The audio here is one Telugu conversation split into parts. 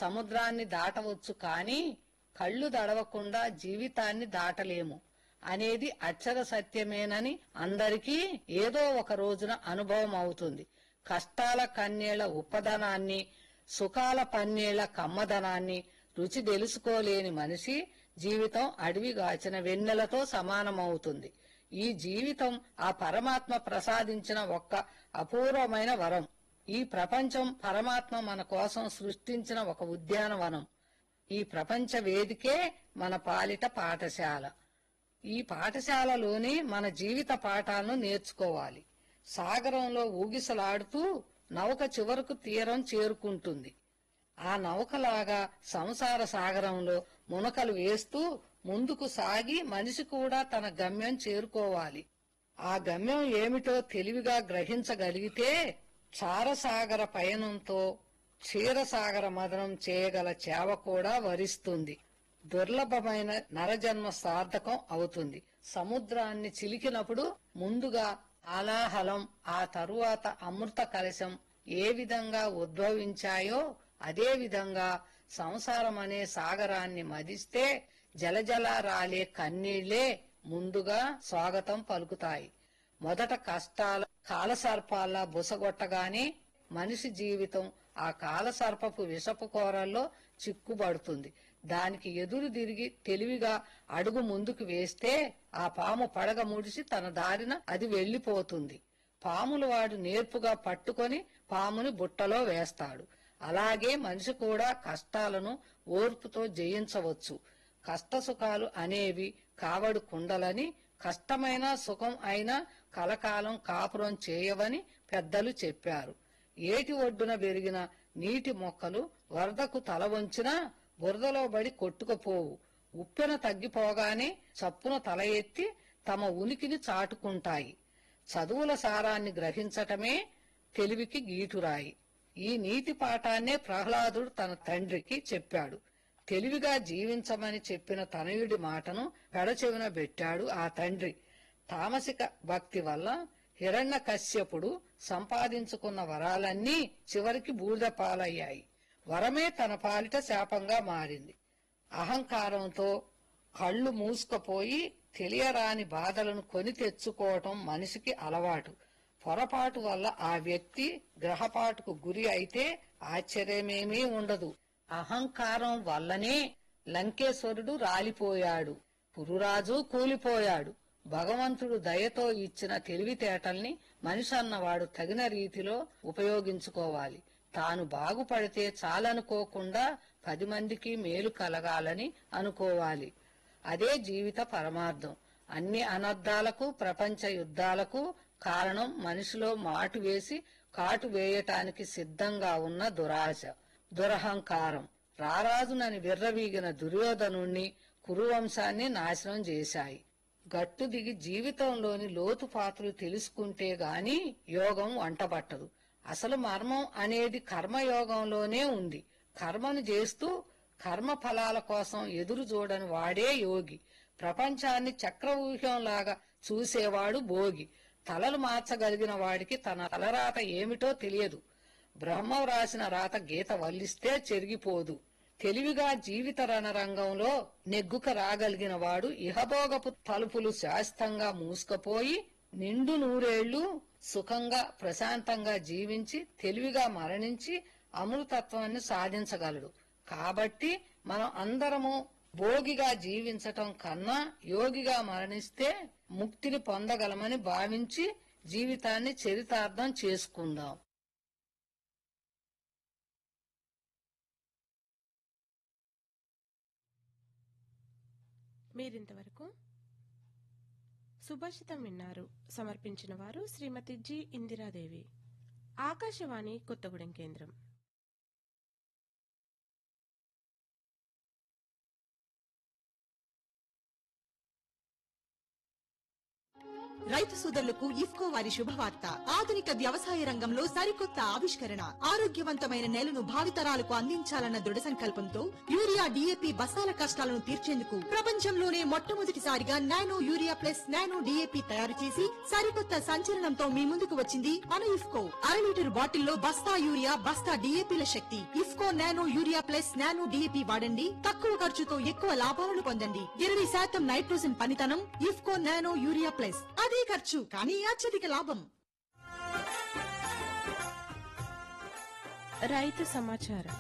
సముద్రాన్ని దాటవచ్చు కాని కళ్ళు దడవకుండా జీవితాన్ని దాటలేము అనేది అక్షర సత్యమేనని అందరికీ ఏదో ఒక రోజున అనుభవం అవుతుంది కష్టాల కన్నీళ్ల ఉపదనాన్ని సుఖాల పన్నీళ్ల కమ్మదనాన్ని రుచి తెలుసుకోలేని మనిషి జీవితం అడవిగాచిన వెన్నెలతో సమానమవుతుంది ఈ జీవితం ఆ పరమాత్మ ప్రసాదించిన ఒక్క అపూర్వమైన వరం ఈ ప్రపంచం పరమాత్మ మన కోసం సృష్టించిన ఒక ఉద్యానవనం ఈ ప్రపంచ వేదికే మన పాలిట పాఠశాల ఈ పాఠశాలలోనే మన జీవిత పాఠాలను నేర్చుకోవాలి సాగరంలో ఊగిసలాడుతూ నౌక చివరకు తీరం చేరుకుంటుంది ఆ నౌకలాగా సంసార సాగరంలో మునకలు వేస్తూ ముందుకు సాగి మనిషి కూడా తన గమ్యం చేరుకోవాలి ఆ గమ్యం ఏమిటో తెలివిగా గ్రహించగలిగితే చారసాగర పయనంతో క్షీరసాగర మదనం చేయగల చేవ కూడా వరిస్తుంది దుర్లభమైన నరజన్మ సార్థకం అవుతుంది సముద్రాన్ని చిలికినప్పుడు ముందుగా ఆలాహలం ఆ తరువాత అమృత కలశం ఏ విధంగా ఉద్భవించాయో అదే విధంగా సంసారం అనే సాగరాన్ని మదిస్తే జలజల రాలే కన్నీళ్లే ముందుగా స్వాగతం పలుకుతాయి మొదట కష్టాల కాలసర్పాల్లా బుసగొట్టగానే మనిషి జీవితం ఆ కాలసర్పపు విషపు కోరల్లో చిక్కుబడుతుంది దానికి ఎదురు తిరిగి తెలివిగా అడుగు ముందుకు వేస్తే ఆ పాము పడగ ముడిసి తన దారిన అది వెళ్లిపోతుంది పాములు వాడు నేర్పుగా పట్టుకొని పాముని బుట్టలో వేస్తాడు అలాగే మనిషి కూడా కష్టాలను ఓర్పుతో జయించవచ్చు కష్టసుఖాలు అనేవి కావడు కుండలని కష్టమైన సుఖం అయినా కలకాలం కాపురం చేయవని పెద్దలు చెప్పారు ఏటి ఒడ్డున పెరిగిన నీటి మొక్కలు వరదకు తల వంచినా బురదలో బడి కొట్టుకుపోవు ఉప్పెన తగ్గిపోగానే చప్పున తల ఎత్తి తమ ఉనికిని చాటుకుంటాయి చదువుల సారాన్ని గ్రహించటమే తెలివికి గీటురాయి ఈ నీతి పాఠాన్నే ప్రహ్లాదుడు తన తండ్రికి చెప్పాడు తెలివిగా జీవించమని చెప్పిన తనయుడి మాటను పెడచెవిన పెట్టాడు ఆ తండ్రి తామసిక భక్తి వల్ల హిరణ్య కశ్యపుడు సంపాదించుకున్న వరాలన్నీ చివరికి బూడిద పాలయ్యాయి వరమే తన పాలిట శాపంగా మారింది అహంకారంతో కళ్ళు మూసుకుపోయి తెలియరాని బాధలను కొని తెచ్చుకోవటం మనిషికి అలవాటు పొరపాటు వల్ల ఆ వ్యక్తి గ్రహపాటుకు గురి అయితే ఆశ్చర్యమేమీ ఉండదు అహంకారం వల్లనే లంకేశ్వరుడు రాలిపోయాడు పురురాజు కూలిపోయాడు భగవంతుడు దయతో ఇచ్చిన తెలివితేటల్ని మనిషి అన్నవాడు తగిన రీతిలో ఉపయోగించుకోవాలి తాను బాగుపడితే చాలనుకోకుండా పది మందికి మేలు కలగాలని అనుకోవాలి అదే జీవిత పరమార్థం అన్ని అనర్థాలకు ప్రపంచ యుద్ధాలకు కారణం మనిషిలో మాటు వేసి కాటు వేయటానికి సిద్ధంగా ఉన్న దురాశ దురహంకారం రారాజునని విర్రవీగిన దుర్యోధనుణ్ణి కురువంశాన్ని నాశనం చేశాయి గట్టు దిగి జీవితంలోని లోతుపాతులు తెలుసుకుంటే గాని యోగం వంటబట్టదు అసలు మర్మం అనేది కర్మయోగంలోనే ఉంది కర్మను చేస్తూ కర్మ ఫలాల కోసం ఎదురు చూడని వాడే యోగి ప్రపంచాన్ని చక్రవ్యూహంలాగా చూసేవాడు భోగి తలలు మార్చగలిగిన వాడికి తన తలరాత ఏమిటో తెలియదు బ్రహ్మం రాసిన రాత గీత వల్లిస్తే చెరిగిపోదు తెలివిగా జీవిత రణరంగంలో నెగ్గుక రాగలిగిన వాడు ఇహభోగపు తలుపులు శాస్తంగా మూసుకుపోయి నిండు నూరేళ్లు సుఖంగా ప్రశాంతంగా జీవించి తెలివిగా మరణించి అమృతత్వాన్ని సాధించగలడు కాబట్టి మనం అందరము భోగిగా జీవించటం కన్నా యోగిగా మరణిస్తే ముక్తిని పొందగలమని భావించి జీవితాన్ని చరితార్థం చేసుకుందాం మీరింతవరకు సుభాషితం విన్నారు సమర్పించిన వారు శ్రీమతి జి ఇందిరాదేవి ఆకాశవాణి కొత్తగూడెం కేంద్రం Thank you. రైతు సోదరులకు ఇఫ్కో వారి శుభవార్త ఆధునిక వ్యవసాయ రంగంలో సరికొత్త ఆవిష్కరణ ఆరోగ్యవంతమైన నేలను భావితరాలకు అందించాలన్న దృఢ సంకల్పంతో యూరియా డిఏపి బస్తాల కష్టాలను తీర్చేందుకు ప్రపంచంలోనే మొట్టమొదటిసారిగా nano urea plus nano DAP తయారు చేసి సరికొత్త సంచలనంతో మీ ముందుకు వచ్చింది మన ఇఫ్కో అర లీటర్ బాటిల్లో బస్తా యూరియా బస్తా డిఏపిల శక్తి IFFCO nano urea plus nano DAP వాడండి తక్కువ ఖర్చుతో ఎక్కువ లాభాలను పొందండి ఇరవై శాతం నైట్రోజన్ పనితనం ఇఫ్కో నానో యూరియా ప్లస్ అదే ఖర్చు కానీ అత్యధిక లాభం రైతు సమాచారం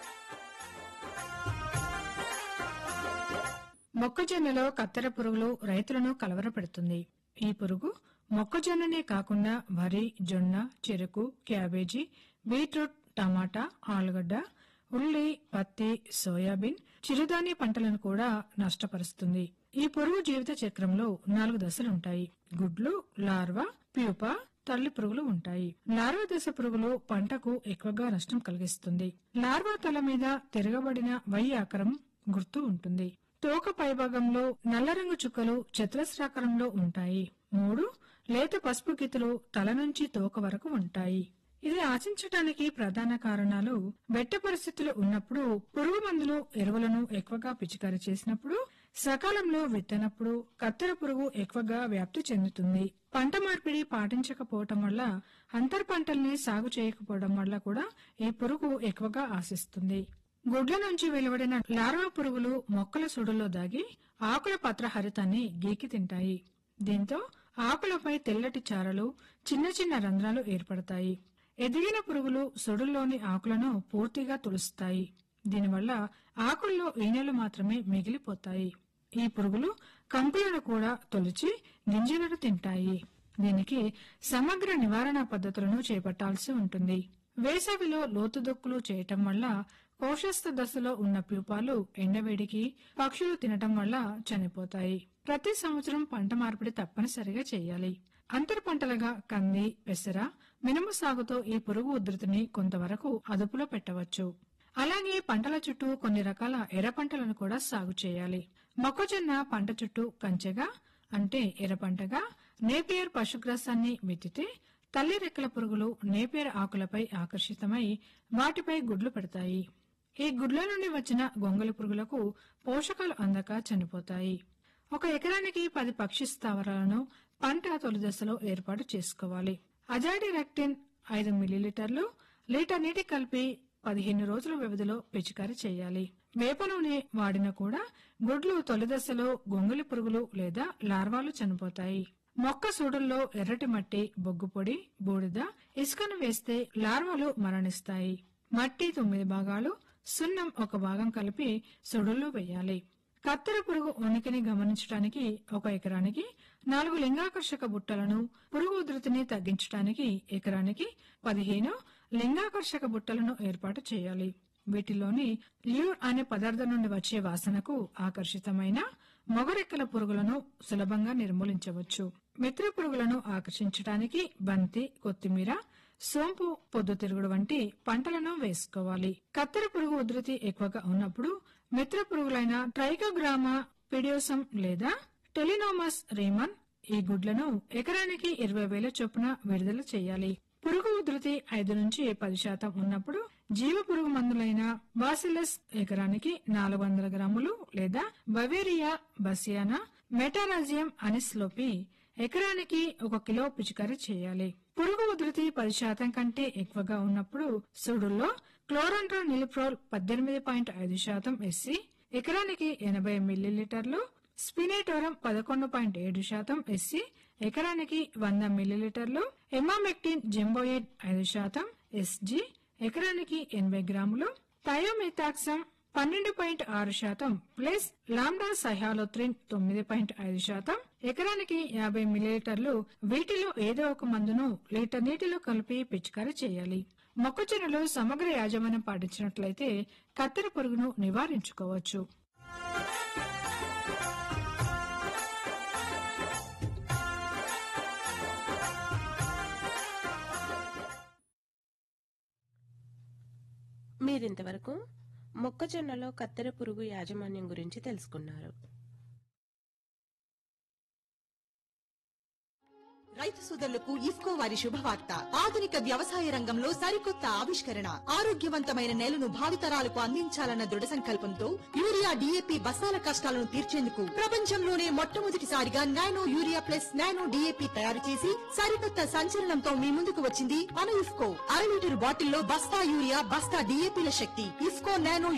మొక్కజొన్నలో కత్తెర పురుగులు రైతులను కలవరపెడుతుంది ఈ పురుగు మొక్కజొన్ననే కాకుండా వరి జొన్న చెరుకు క్యాబేజీ బీట్రూట్ టమాటా ఆలుగడ్డ ఉల్లి పత్తి సోయాబీన్ చిరుధాన్య పంటలను కూడా నష్టపరుస్తుంది ఈ పురుగు జీవిత చక్రంలో నాలుగు దశలుంటాయి గుడ్లు లార్వా ప్యూపా తల్లి పురుగులు ఉంటాయి లార్వా దశ పురుగులు పంటకు ఎక్కువగా నష్టం కలిగిస్తుంది లార్వా తల మీద తిరగబడిన వై ఆకారం గుర్తు ఉంటుంది తోక పైభాగంలో నల్ల రంగు చుక్కలు చతురస్రాకారంలో ఉంటాయి మూడు లేత పసుపు గీతలు తల నుంచి తోక వరకు ఉంటాయి ఇది ఆశించటానికి ప్రధాన కారణాలు వెట్ట పరిస్థితులు ఉన్నప్పుడు పురుగు మందులు ఎరువులను ఎక్కువగా పిచికారీ చేసినప్పుడు సకాలంలో విత్తనప్పుడు కత్తెర పురుగు ఎక్కువగా వ్యాప్తి చెందుతుంది పంట మార్పిడి పాటించకపోవటం వల్ల అంతర్ పంటల్ని సాగు చేయకపోవడం వల్ల కూడా ఈ పురుగు ఎక్కువగా ఆశిస్తుంది గుడ్ల నుంచి వెలువడిన లార్వా పురుగులు మొక్కల సుడుల్లో దాగి ఆకుల పత్రహరితాన్ని గీకి తింటాయి దీంతో ఆకులపై తెల్లటి చారలు చిన్న చిన్న రంధ్రాలు ఏర్పడతాయి ఎదిగిన పురుగులు సుడుల్లోని ఆకులను పూర్తిగా తులుస్తాయి దీనివల్ల ఆకుల్లో ఈనెలు మాత్రమే మిగిలిపోతాయి ఈ పురుగులు కంకులను కూడా తొలిచి గింజలను తింటాయి దీనికి సమగ్ర నివారణ పద్ధతులను చేపట్టాల్సి ఉంటుంది వేసవిలో లోతుదొక్కులు చేయటం వల్ల కోశస్థ దశలో ఉన్న ప్యూపాలు ఎండవేడికి పక్షులు తినటం వల్ల చనిపోతాయి ప్రతి సంవత్సరం పంట మార్పిడి తప్పనిసరిగా చేయాలి అంతర పంటలుగా కంది పెసర మినుము సాగుతో ఈ పురుగు ఉధృతిని కొంతవరకు అదుపులో పెట్టవచ్చు అలాగే పంటల చుట్టూ కొన్ని రకాల ఎర్ర పంటలను కూడా సాగు చేయాలి మొక్కజొన్న పంట చుట్టూ కంచెగా అంటే ఎర్ర పంటగా నేపియర్ పశుగ్రాసాన్ని విత్తితే తల్లి రెక్కల పురుగులు నేపియర్ ఆకులపై ఆకర్షితమై వాటిపై గుడ్లు పెడతాయి ఈ గుడ్ల నుండి వచ్చిన గొంగలి పురుగులకు పోషకాలు అందక చనిపోతాయి ఒక ఎకరానికి పది పక్షి స్థావరాలను పంట తొలి దశలో ఏర్పాటు చేసుకోవాలి అజాడి రెక్టిన్ ఐదు మిల్లీలీటర్లు లీటర్ నీటి కలిపి పదిహేను రోజుల వ్యవధిలో పిచికారీ చేయాలి వేప నూనె వాడిన కూడా గుడ్లు తొలి దశలో గొంగలి పురుగులు లేదా లార్వాలు చనిపోతాయి మొక్క సూడుల్లో ఎర్రటి మట్టి బొగ్గు పొడి బూడిద ఇసుకను వేస్తే లార్వాలు మరణిస్తాయి మట్టి తొమ్మిది భాగాలు సున్నం ఒక భాగం కలిపి సుడుల్లో వేయాలి కత్తెర పురుగు ఉనికిని గమనించడానికి ఒక ఎకరానికి నాలుగు లింగాకర్షక బుట్టలను పురుగు ఉధృతిని తగ్గించడానికి ఎకరానికి పదిహేను లింగాకర్షక బుట్టలను ఏర్పాటు చేయాలి వీటిలోని ల్యూర్ అనే పదార్థం నుండి వచ్చే వాసనకు ఆకర్షితమైన మొగరెక్కల పురుగులను సులభంగా నిర్మూలించవచ్చు మిత్ర పురుగులను ఆకర్షించడానికి బంతి కొత్తిమీర సోంపు పొద్దుతిరుగుడు వంటి పంటలను వేసుకోవాలి కత్తెర పురుగు ఉధృతి ఎక్కువగా ఉన్నప్పుడు మిత్ర పురుగులైన ట్రైకోగ్రామా పిడియోసం లేదా టెలినోమస్ రేమన్ ఈ గుడ్లను ఎకరానికి ఇరవై వేల చొప్పున విడుదల చేయాలి పురుగు ఉధృతి ఐదు నుంచి పది శాతం ఉన్నప్పుడు జీవ పురుగు మందులైన బాసిలస్ ఎకరానికి నాలుగు వందల గ్రాములు లేదా బవేరియా బసియానా మెటారాజియం అనిస్లోపి ఎకరానికి ఒక కిలో పిచికారీ చేయాలి పురుగు ఉధృతి పది శాతం కంటే ఎక్కువగా ఉన్నప్పుడు సుడుల్లో క్లోరంట్రో నిలిప్రోల్ పద్దెనిమిది పాయింట్ ఐదు శాతం ఎస్సి ఎకరానికి ఎనభై మిల్లీలీటర్లు స్పినేటోరం పదకొండు పాయింట్ ఏడు శాతం ఎస్సి ఎకరానికి వంద మిల్లీలీటర్లు ఎమామెక్టిన్ జెంబోయేట్ ఐదు శాతం ఎస్జి ఎకరానికి ఎనభై గ్రాములు థయోమెథాక్సమ్ పన్నెండు పాయింట్ ఆరు శాతం ప్లస్ లాండా సహాలోత్రిన్ తొమ్మిది పాయింట్ ఐదు శాతం ఎకరానికి యాభై మిల్లీలీటర్లు వీటిలో ఏదో ఒక మందును లీటర్ నీటిలో కలిపి పిచికారీ చేయాలి మొక్కజొన్నలో సమగ్ర యాజమాన్యం పాటించినట్లయితే కత్తెర పురుగును నివారించుకోవచ్చు మీరింతవరకు మొక్కజొన్నలో కత్తెర పురుగు యాజమాన్యం గురించి తెలుసుకున్నారు రైతు సోదరులకు ఇఫ్కో వారి శుభవార్త ఆధునిక వ్యవసాయ రంగంలో సరికొత్త ఆవిష్కరణ ఆరోగ్యవంతమైన నేలను భావితరాలకు అందించాలన్న దృఢ సంకల్పంతో యూరియా డిఏపి బస్తాల కష్టాలను తీర్చేందుకు ప్రపంచంలోనే మొట్టమొదటిసారిగా nano urea plus nano DAP తయారు చేసి సరికొత్త సంచలనంతో మీ ముందుకు వచ్చింది మన ఇఫ్కో అర లీటర్ బాటిల్లో బస్తా యూరియా బస్తా డిఏపిల శక్తి ఇఫ్కో నానో